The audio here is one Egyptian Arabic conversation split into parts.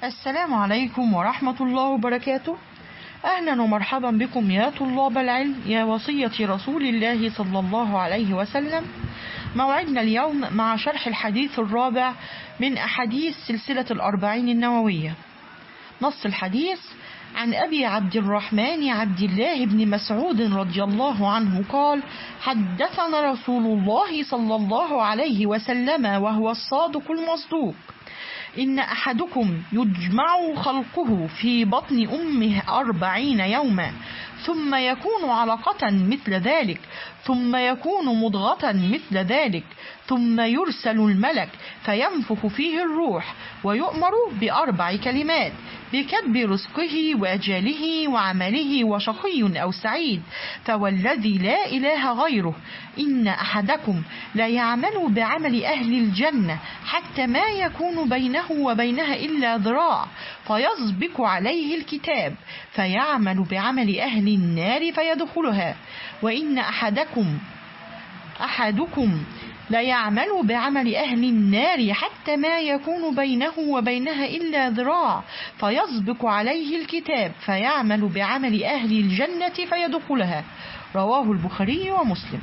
السلام عليكم ورحمة الله وبركاته أهلا ومرحبا بكم يا طلاب العلم يا وصية رسول الله صلى الله عليه وسلم موعدنا اليوم مع شرح الحديث الرابع من أحاديث سلسلة الأربعين النووية نص الحديث عن أبي عبد الرحمن عبد الله بن مسعود رضي الله عنه قال حدثنا رسول الله صلى الله عليه وسلم وهو الصادق المصدوق إن أحدكم يجمع خلقه في بطن أمه أربعين يوما ثم يكون علقة مثل ذلك ثم يكون مضغة مثل ذلك ثم يرسل الملك فينفخ فيه الروح ويؤمر بأربع كلمات بكتب رزقه وأجاله وعمله وشقي أو سعيد فوالذي لا إله غيره إن أحدكم لا يعمل بعمل أهل الجنة حتى ما يكون بينه وبينها إلا ذراع فيسبق عليه الكتاب فيعمل بعمل أهل النار فيدخلها وإن أحدكم أحدكم لا يعمل بعمل أهل النار حتى ما يكون بينه وبينها إلا ذراع فيسبق عليه الكتاب فيعمل بعمل أهل الجنة فيدخلها رواه البخاري ومسلم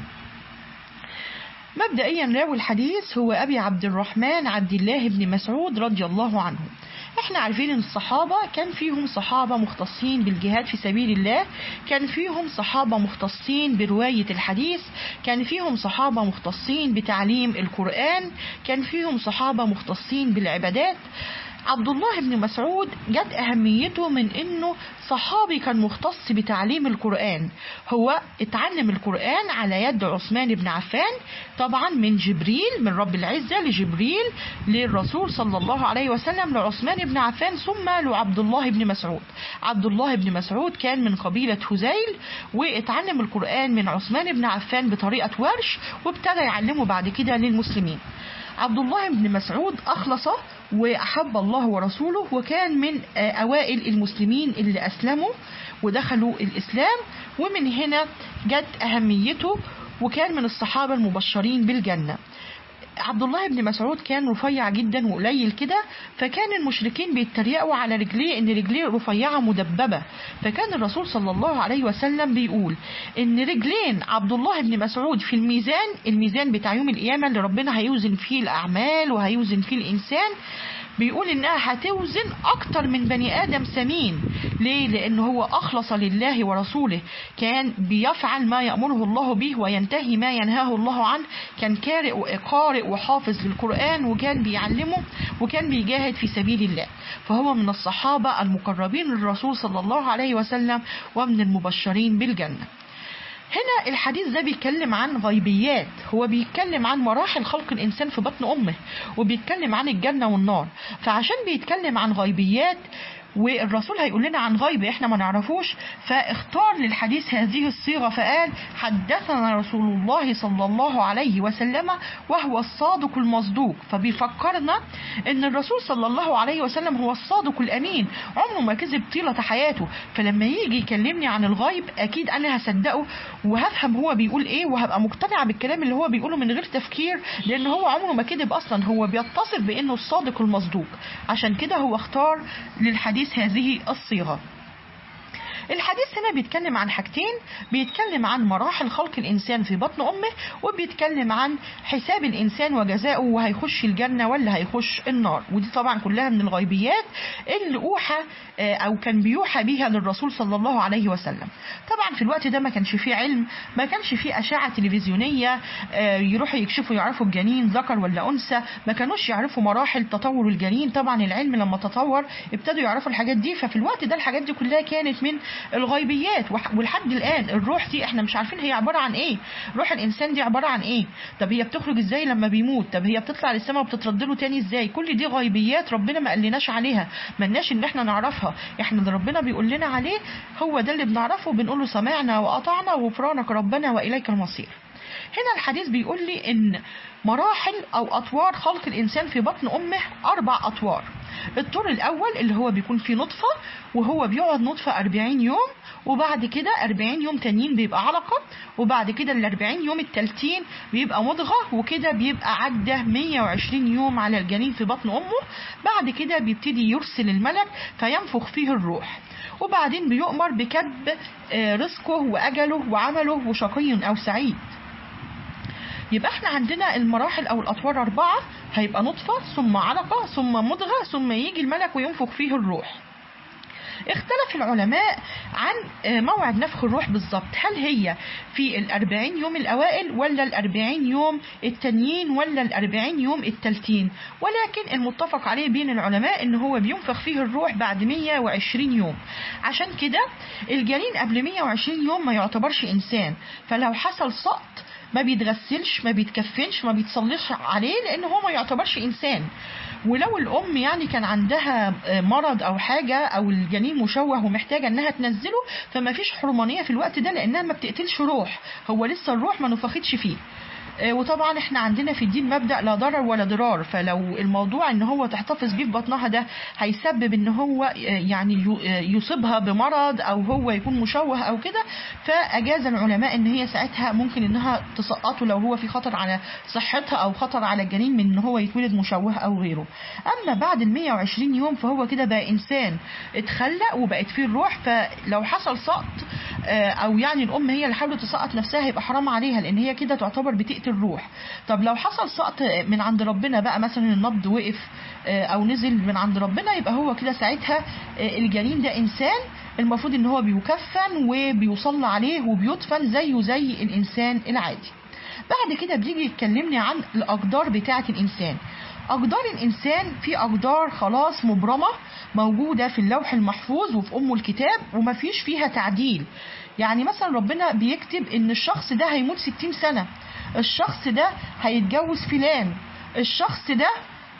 مبدئيا راوي الحديث هو أبي عبد الرحمن عبد الله بن مسعود رضي الله عنه احنا عارفين ان الصحابة كان فيهم صحابة مختصين بالجهاد في سبيل الله كان فيهم صحابة مختصين برواية الحديث كان فيهم صحابة مختصين بتعليم القرآن كان فيهم صحابة مختصين بالعبادات عبد الله بن مسعود جت أهميته من أنه صحابي كان مختص بتعليم القرآن هو اتعلم القرآن على يد عثمان بن عفان طبعا من جبريل من رب العزة لجبريل للرسول صلى الله عليه وسلم لعثمان بن عفان ثم لعبد الله بن مسعود عبد الله بن مسعود كان من قبيلة هزيل واتعلم القرآن من عثمان بن عفان بطريقة ورش وابتدى يعلمه بعد كده للمسلمين عبد الله بن مسعود أخلص وأحب الله ورسوله وكان من أوائل المسلمين اللي أسلموا ودخلوا الإسلام ومن هنا جت أهميته وكان من الصحابة المبشرين بالجنة عبد الله بن مسعود كان رفيع جدا وقليل كده فكان المشركين بيتريقوا على رجليه ان رجليه رفيعه مدببه فكان الرسول صلى الله عليه وسلم بيقول ان رجلين عبد الله بن مسعود في الميزان الميزان بتاع يوم القيامه اللي ربنا هيوزن فيه الاعمال وهيوزن فيه الانسان بيقول انها هتوزن اكتر من بني ادم سمين ليه لان هو اخلص لله ورسوله كان بيفعل ما يامره الله به وينتهي ما ينهاه الله عنه كان قارئ وقارئ وحافظ للقران وكان بيعلمه وكان بيجاهد في سبيل الله فهو من الصحابه المقربين للرسول صلى الله عليه وسلم ومن المبشرين بالجنه هنا الحديث ده بيتكلم عن غيبيات هو بيتكلم عن مراحل خلق الإنسان في بطن أمه وبيتكلم عن الجنة والنار فعشان بيتكلم عن غيبيات والرسول هيقول لنا عن غيب احنا ما نعرفوش فاختار للحديث هذه الصيغة فقال حدثنا رسول الله صلى الله عليه وسلم وهو الصادق المصدوق فبيفكرنا ان الرسول صلى الله عليه وسلم هو الصادق الامين عمره ما كذب طيلة حياته فلما يجي يكلمني عن الغيب اكيد انا هصدقه وهفهم هو بيقول ايه وهبقى مقتنعة بالكلام اللي هو بيقوله من غير تفكير لان هو عمره ما كذب اصلا هو بيتصف بانه الصادق المصدوق عشان كده هو اختار للحديث الحديث هذه الصيغة الحديث هنا بيتكلم عن حاجتين بيتكلم عن مراحل خلق الإنسان في بطن أمه وبيتكلم عن حساب الإنسان وجزاؤه وهيخش الجنة ولا هيخش النار ودي طبعا كلها من الغيبيات اللي أوحى أو كان بيوحى بيها للرسول صلى الله عليه وسلم طبعا في الوقت ده ما كانش فيه علم ما كانش فيه أشعة تلفزيونية يروحوا يكشفوا يعرفوا الجنين ذكر ولا أنثى ما كانوش يعرفوا مراحل تطور الجنين طبعا العلم لما تطور ابتدوا يعرفوا الحاجات دي ففي الوقت ده الحاجات دي كلها كانت من الغيبيات ولحد الآن الروح دي احنا مش عارفين هي عبارة عن ايه روح الإنسان دي عبارة عن ايه طب هي بتخرج ازاي لما بيموت طب هي بتطلع للسماء وبتترد له تاني ازاي كل دي غيبيات ربنا ما قالناش عليها ملناش ان احنا نعرفها احنا اللي ربنا بيقول لنا عليه هو ده اللي بنعرفه بنقول له سمعنا وأطعنا وغفرانك ربنا وإليك المصير هنا الحديث بيقول لي ان مراحل او اطوار خلق الانسان في بطن امه اربع اطوار الطور الاول اللي هو بيكون فيه نطفه وهو بيقعد نطفه 40 يوم وبعد كده 40 يوم تانيين بيبقى علقه وبعد كده ال 40 يوم التالتين بيبقى مضغه وكده بيبقى عدى 120 يوم على الجنين في بطن امه بعد كده بيبتدي يرسل الملك فينفخ فيه الروح وبعدين بيؤمر بكتب آه، رزقه واجله وعمله وشقي او سعيد يبقى احنا عندنا المراحل او الاطوار اربعه هيبقى نطفه ثم علقه ثم مضغه ثم يجي الملك وينفخ فيه الروح اختلف العلماء عن آه، موعد نفخ الروح بالظبط هل هي في الأربعين يوم الأوائل ولا الأربعين يوم التانيين ولا الأربعين يوم التالتين ولكن المتفق عليه بين العلماء ان هو بينفخ فيه الروح بعد 120 يوم عشان كده الجنين قبل 120 يوم ما يعتبرش إنسان فلو حصل سقط ما بيتغسلش ما بيتكفنش ما بيتصليش عليه لان هو ما يعتبرش انسان ولو الام يعني كان عندها مرض او حاجه او الجنين مشوه ومحتاجه انها تنزله فما فيش حرمانيه في الوقت ده لانها ما بتقتلش روح هو لسه الروح ما نفختش فيه آه، وطبعا احنا عندنا في الدين مبدا لا ضرر ولا ضرار فلو الموضوع ان هو تحتفظ بيه في بطنها ده هيسبب ان هو آه، يعني يو- آه، يصيبها بمرض او هو يكون مشوه او كده فاجاز العلماء ان هي ساعتها ممكن انها تسقطه لو هو في خطر على صحتها او خطر على الجنين من ان هو يتولد مشوه او غيره اما بعد ال 120 يوم فهو كده بقى انسان اتخلق وبقت فيه الروح فلو حصل سقط آه، او يعني الام هي اللي حاولت تسقط نفسها هيبقى حرام عليها لان هي كده تعتبر بتقتل روح طب لو حصل سقط من عند ربنا بقى مثلا النبض وقف آه، او نزل من عند ربنا يبقى هو كده ساعتها آه، الجنين ده انسان المفروض ان هو بيكفن وبيصلى عليه وبيدفن زيه زي الانسان العادي بعد كده بيجي يتكلمني عن الاقدار بتاعه الانسان أقدار الإنسان في أقدار خلاص مبرمة موجودة في اللوح المحفوظ وفي أم الكتاب ومفيش فيها تعديل يعني مثلا ربنا بيكتب إن الشخص ده هيموت ستين سنة الشخص ده هيتجوز فلان الشخص ده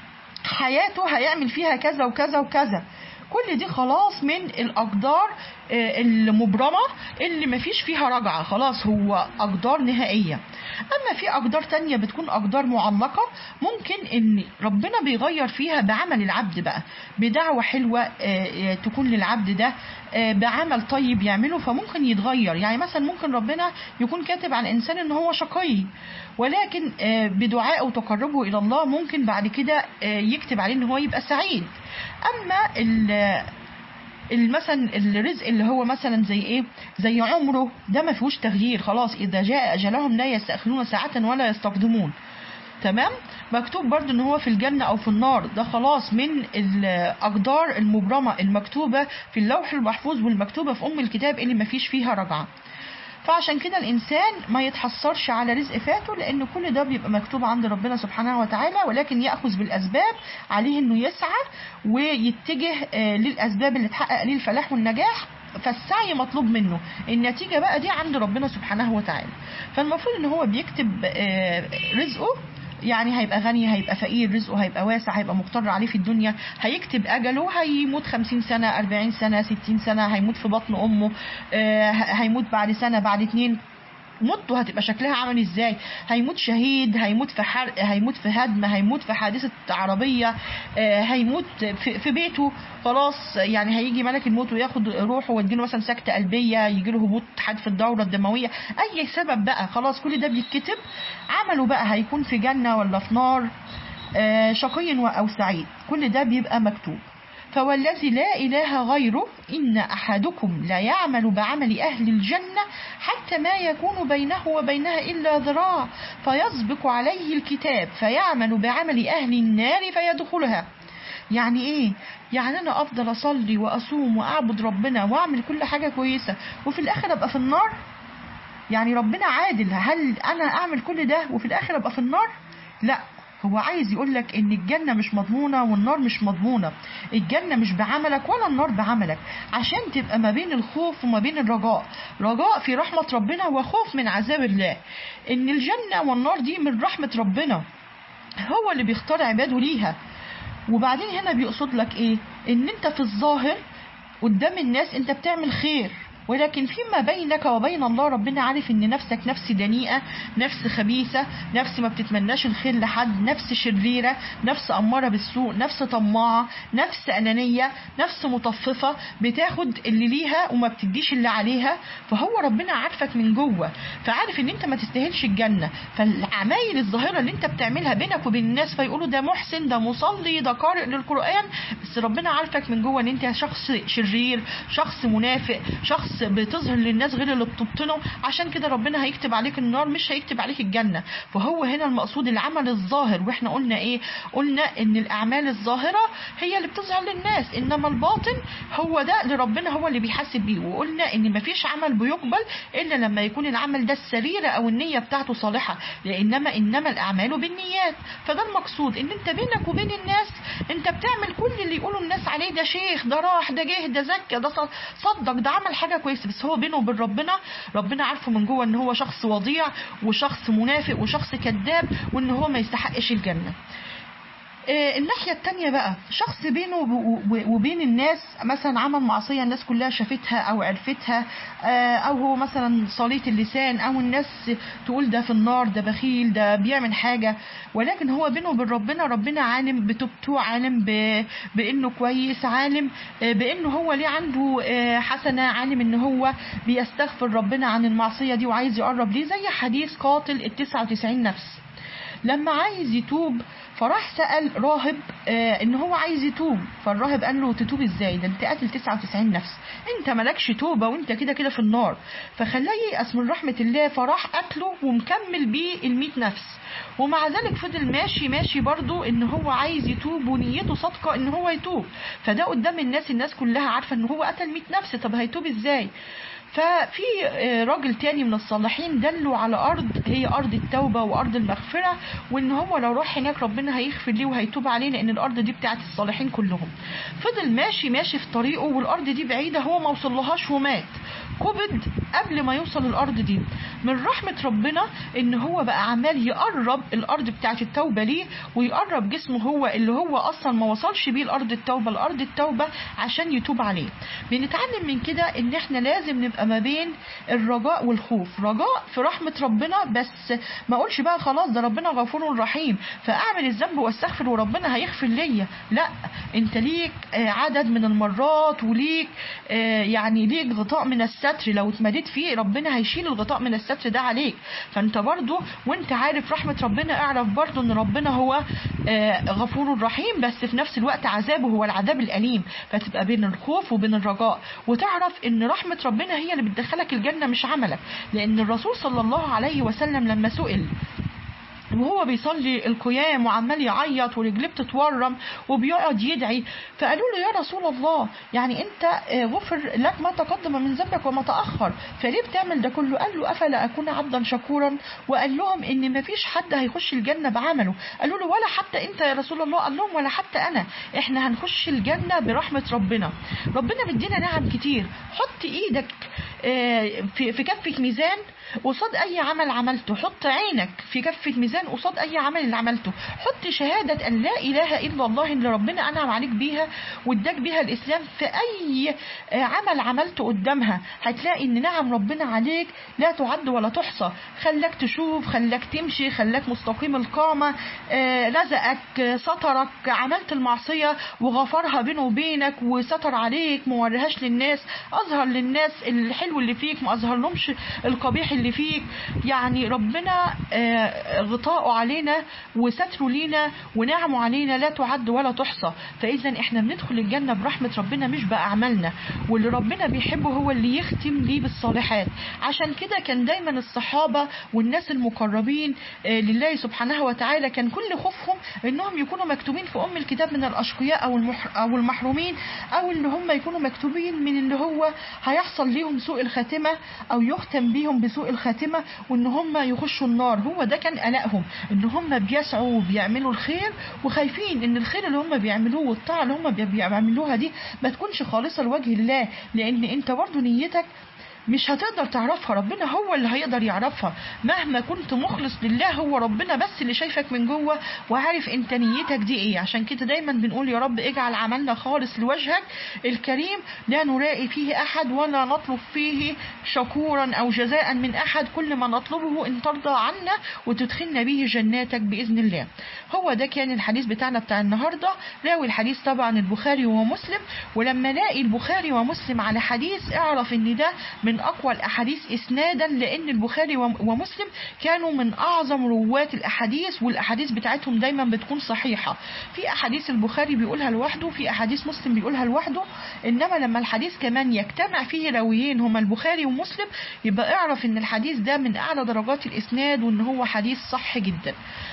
حياته هيعمل فيها كذا وكذا وكذا كل دي خلاص من الأقدار آه، المبرمة اللي مفيش فيها رجعة خلاص هو أقدار نهائية أما في أقدار تانية بتكون أقدار معلقة ممكن إن ربنا بيغير فيها بعمل العبد بقى بدعوة حلوة آه، آه، تكون للعبد ده آه، بعمل طيب يعمله فممكن يتغير يعني مثلا ممكن ربنا يكون كاتب على الإنسان إن هو شقي ولكن آه، بدعاء وتقربه إلى الله ممكن بعد كده آه، يكتب عليه إن هو يبقى سعيد أما ال- ال- مثلا الرزق اللي هو مثلا زي ايه زي عمره ده ما فيهوش تغيير خلاص اذا جاء اجلهم لا يستاخرون ساعه ولا يستقدمون تمام مكتوب برضو ان هو في الجنه او في النار ده خلاص من الاقدار المبرمه المكتوبه في اللوح المحفوظ والمكتوبه في ام الكتاب اللي ما فيش فيها رجعه فعشان كده الإنسان ما يتحسرش على رزق فاته لأن كل ده بيبقى مكتوب عند ربنا سبحانه وتعالى ولكن يأخذ بالأسباب عليه إنه يسعى ويتجه آه، للأسباب اللي تحقق ليه الفلاح والنجاح فالسعي مطلوب منه النتيجة بقى دي عند ربنا سبحانه وتعالى فالمفروض إن هو بيكتب آه، رزقه يعني هيبقى غني هيبقى فقير رزقه هيبقى واسع هيبقى مقتدر عليه في الدنيا هيكتب أجله هيموت خمسين سنة أربعين سنة ستين سنة هيموت في بطن أمه آه، هيموت بعد سنة بعد اتنين موته هتبقى شكلها عامل ازاي هيموت شهيد هيموت في حرق هيموت في هدم هيموت في حادثة عربية آه، هيموت في, في بيته خلاص يعني هيجي ملك الموت وياخد روحه ويديله مثلا سكتة قلبية يجيله هبوط حاد في الدورة الدموية اي سبب بقى خلاص كل ده بيتكتب عمله بقى هيكون في جنة ولا في نار آه، شقي او سعيد كل ده بيبقى مكتوب فوالذي لا إله غيره إن أحدكم لا يعمل بعمل أهل الجنة حتى ما يكون بينه وبينها إلا ذراع فيسبق عليه الكتاب فيعمل بعمل أهل النار فيدخلها يعني ايه يعني انا افضل اصلي واصوم واعبد ربنا واعمل كل حاجه كويسه وفي الاخر ابقى في النار يعني ربنا عادل هل انا اعمل كل ده وفي الاخر ابقى في النار لا هو عايز يقول لك ان الجنه مش مضمونه والنار مش مضمونه الجنه مش بعملك ولا النار بعملك عشان تبقى ما بين الخوف وما بين الرجاء رجاء في رحمه ربنا وخوف من عذاب الله ان الجنه والنار دي من رحمه ربنا هو اللي بيختار عباده ليها وبعدين هنا بيقصد لك ايه ان انت في الظاهر قدام الناس انت بتعمل خير ولكن فيما بينك وبين الله ربنا عارف ان نفسك نفس دنيئة نفس خبيثة نفس ما بتتمناش الخير لحد نفس شريرة نفس أمارة بالسوء نفس طماعة نفس أنانية نفس مطففة بتاخد اللي ليها وما بتديش اللي عليها فهو ربنا عارفك من جوه فعارف ان انت ما تستاهلش الجنة فالعمايل الظاهرة اللي انت بتعملها بينك وبين الناس فيقولوا ده محسن ده مصلي ده قارئ للقرآن بس ربنا عارفك من جوه ان انت شخص شرير شخص منافق شخص بتظهر للناس غير اللي بتبطنه عشان كده ربنا هيكتب عليك النار مش هيكتب عليك الجنة فهو هنا المقصود العمل الظاهر واحنا قلنا ايه قلنا ان الاعمال الظاهرة هي اللي بتظهر للناس انما الباطن هو ده اللي ربنا هو اللي بيحاسب بيه وقلنا ان مفيش عمل بيقبل الا لما يكون العمل ده السريرة او النية بتاعته صالحة لانما انما الاعمال بالنيات فده المقصود ان انت بينك وبين الناس انت بتعمل كل اللي يقولوا الناس عليه ده شيخ ده راح ده جه ده زكى ده صدق ده عمل حاجة كويسة بس هو بينه وبين ربنا ربنا عارفه من جوه ان هو شخص وضيع وشخص منافق وشخص كذاب وان هو ما يستحقش الجنة الناحية التانية بقى شخص بينه وبين الناس مثلا عمل معصية الناس كلها شافتها أو عرفتها أو هو مثلا صليت اللسان أو الناس تقول ده في النار ده بخيل ده بيعمل حاجة ولكن هو بينه وبين ربنا ربنا عالم بتوبته عالم بأنه كويس عالم بأنه هو ليه عنده حسنة عالم أنه هو بيستغفر ربنا عن المعصية دي وعايز يقرب ليه زي حديث قاتل التسعة وتسعين نفس لما عايز يتوب فراح سأل راهب آه ان هو عايز يتوب فالراهب قال له تتوب ازاي ده انت قاتل 99 نفس انت مالكش توبة وانت كده كده في النار فخلاه ييأس من رحمة الله فراح قتله ومكمل بيه ال نفس ومع ذلك فضل ماشي ماشي برضه ان هو عايز يتوب ونيته صادقة ان هو يتوب فده قدام الناس الناس كلها عارفة ان هو قتل 100 نفس طب هيتوب ازاي ففي راجل تاني من الصالحين دلوا على أرض هي أرض التوبة وأرض المغفرة وإن هو لو راح هناك ربنا هيغفر ليه وهيتوب عليه لأن الأرض دي بتاعت الصالحين كلهم فضل ماشي ماشي في طريقه والأرض دي بعيدة هو ما وصلهاش ومات قبض قبل ما يوصل الأرض دي من رحمة ربنا إن هو بقى عمال يقرب الأرض بتاعت التوبة ليه ويقرب جسمه هو اللي هو أصلا ما وصلش بيه الأرض التوبة الأرض التوبة عشان يتوب عليه بنتعلم من كده إن إحنا لازم نبقى ما بين الرجاء والخوف رجاء في رحمة ربنا بس ما اقولش بقى خلاص ده ربنا غفور رحيم فاعمل الذنب واستغفر وربنا هيغفر ليا لا انت ليك عدد من المرات وليك يعني ليك غطاء من الستر لو اتمديت فيه ربنا هيشيل الغطاء من الستر ده عليك فانت برضو وانت عارف رحمة ربنا اعرف برضو ان ربنا هو غفور رحيم بس في نفس الوقت عذابه هو العذاب الأليم فتبقى بين الخوف وبين الرجاء وتعرف ان رحمة ربنا هي اللي بتدخلك الجنة مش عملك لأن الرسول صلى الله عليه وسلم لما سئل وهو بيصلي القيام وعمال يعيط ورجليه بتتورم وبيقعد يدعي فقالوا له يا رسول الله يعني انت غفر لك ما تقدم من ذنبك وما تاخر فليه بتعمل ده كله قال له افلا اكون عبدا شكورا وقال لهم ان ما فيش حد هيخش الجنه بعمله قالوا له ولا حتى انت يا رسول الله قال لهم ولا حتى انا احنا هنخش الجنه برحمه ربنا ربنا مدينا نعم كتير حط ايدك في في كفه ميزان قصاد اي عمل عملته حط عينك في كفه ميزان قصاد اي عمل اللي عملته حط شهاده ان لا اله الا الله اللي ربنا انعم عليك بيها واداك بيها الاسلام في اي عمل عملته قدامها هتلاقي ان نعم ربنا عليك لا تعد ولا تحصى خلاك تشوف خلاك تمشي خلاك مستقيم القامه رزقك سترك عملت المعصيه وغفرها بينه وبينك وستر عليك ما وريهاش للناس اظهر للناس الحلو اللي فيك ما اظهر لهمش القبيح اللي فيك يعني ربنا غطاءه علينا وستره لينا ونعمه علينا لا تعد ولا تحصى فاذا احنا بندخل الجنه برحمه ربنا مش باعمالنا واللي ربنا بيحبه هو اللي يختم ليه بالصالحات عشان كده كان دايما الصحابه والناس المقربين لله سبحانه وتعالى كان كل خوفهم انهم يكونوا مكتوبين في ام الكتاب من الاشقياء او او المحرومين او ان هم يكونوا مكتوبين من اللي هو هيحصل ليهم سوء الخاتمه او يختم بيهم بسوء الخاتمه وان هم يخشوا النار هو ده كان قلقهم ان هم بيسعوا وبيعملوا الخير وخايفين ان الخير اللي هم بيعملوه والطاعه اللي هم بيعملوها دي ما تكونش خالصه لوجه الله لان انت برضه نيتك مش هتقدر تعرفها ربنا هو اللي هيقدر يعرفها مهما كنت مخلص لله هو ربنا بس اللي شايفك من جوه وعارف انت نيتك دي ايه عشان كده دايما بنقول يا رب اجعل عملنا خالص لوجهك الكريم لا نرائي فيه احد ولا نطلب فيه شكورا او جزاء من احد كل ما نطلبه ان ترضى عنا وتدخلنا به جناتك باذن الله هو ده كان الحديث بتاعنا بتاع النهارده راوي الحديث طبعا البخاري ومسلم ولما الاقي البخاري ومسلم على حديث اعرف ان ده من اقوى الاحاديث اسنادا لان البخاري وم- ومسلم كانوا من اعظم رواه الاحاديث والاحاديث بتاعتهم دايما بتكون صحيحه في احاديث البخاري بيقولها لوحده في احاديث مسلم بيقولها لوحده انما لما الحديث كمان يجتمع فيه راويين هما البخاري ومسلم يبقى اعرف ان الحديث ده من اعلى درجات الاسناد وان هو حديث صح جدا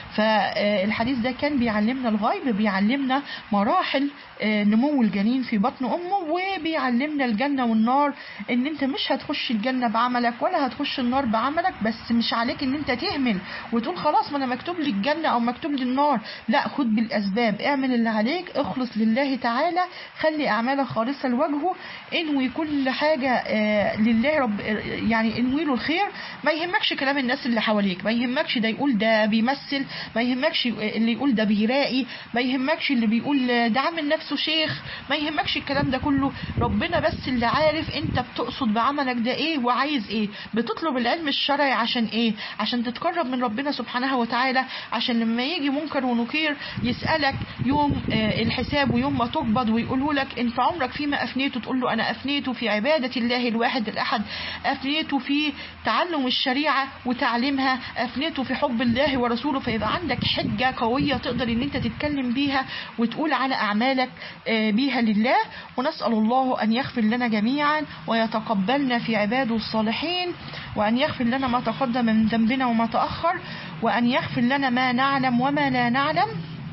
فالحديث ده كان بيعلمنا الغيب بيعلمنا مراحل آه، نمو الجنين في بطن امه وبيعلمنا الجنه والنار ان انت مش هتخش الجنه بعملك ولا هتخش النار بعملك بس مش عليك ان انت تهمل وتقول خلاص ما انا مكتوب لي الجنه او مكتوب لي النار لا خد بالاسباب اعمل اللي عليك اخلص لله تعالى خلي اعمالك خالصه لوجهه انوي كل حاجه آه، لله رب يعني انوي له الخير ما يهمكش كلام الناس اللي حواليك ما يهمكش ده يقول ده بيمثل ما يهمكش اللي يقول ده بيرائي ما يهمكش اللي بيقول ده عامل نفسه شيخ ما يهمكش الكلام ده كله ربنا بس اللي عارف انت بتقصد بعملك ده ايه وعايز ايه بتطلب العلم الشرعي عشان ايه عشان تتقرب من ربنا سبحانه وتعالى عشان لما يجي منكر ونكير يسألك يوم آه، الحساب ويوم ما تقبض ويقولوا لك انت عمرك فيما افنيته تقول له انا افنيته في عبادة الله الواحد الاحد افنيته في تعلم الشريعة وتعليمها افنيته في حب الله ورسوله فيبقى عندك حجة قوية تقدر ان انت تتكلم بيها وتقول على اعمالك آه، بيها لله ونسأل الله ان يغفر لنا جميعا ويتقبلنا في عباده الصالحين وان يغفر لنا ما تقدم من ذنبنا وما تأخر وان يغفر لنا ما نعلم وما لا نعلم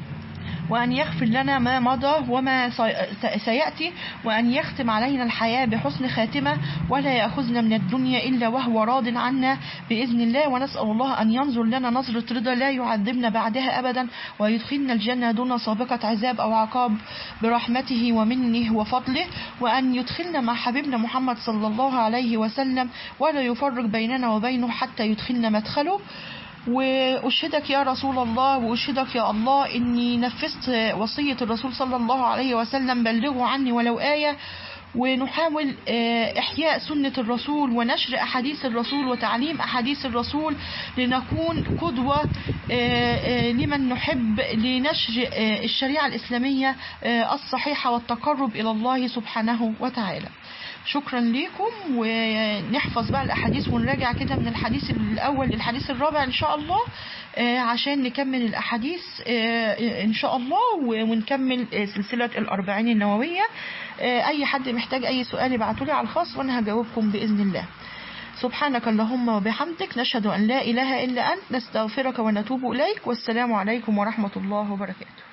وأن يغفر لنا ما مضى وما سي- سيأتي وأن يختم علينا الحياة بحسن خاتمة ولا يأخذنا من الدنيا إلا وهو راض عنا بإذن الله ونسأل الله أن ينظر لنا نظرة رضا لا يعذبنا بعدها أبدا ويدخلنا الجنة دون سابقة عذاب أو عقاب برحمته ومنه وفضله وأن يدخلنا مع حبيبنا محمد صلى الله عليه وسلم ولا يفرق بيننا وبينه حتى يدخلنا مدخله وأشهدك يا رسول الله وأشهدك يا الله إني نفذت وصية الرسول صلى الله عليه وسلم بلغوا عني ولو آية ونحاول آه، إحياء سنة الرسول ونشر أحاديث الرسول وتعليم أحاديث الرسول لنكون قدوة آه، آه، لمن نحب لنشر آه، الشريعة الإسلامية آه، الصحيحة والتقرب إلى الله سبحانه وتعالى شكرا لكم ونحفظ بقى الأحاديث ونراجع كده من الحديث الأول للحديث الرابع إن شاء الله آه، عشان نكمل الأحاديث آه، إن شاء الله و- ونكمل آه، سلسلة الأربعين النووية آه، أي حد محتاج أي سؤال يبعتولي على الخاص وأنا هجاوبكم بإذن الله سبحانك اللهم وبحمدك نشهد أن لا إله إلا أنت نستغفرك ونتوب إليك والسلام عليكم ورحمة الله وبركاته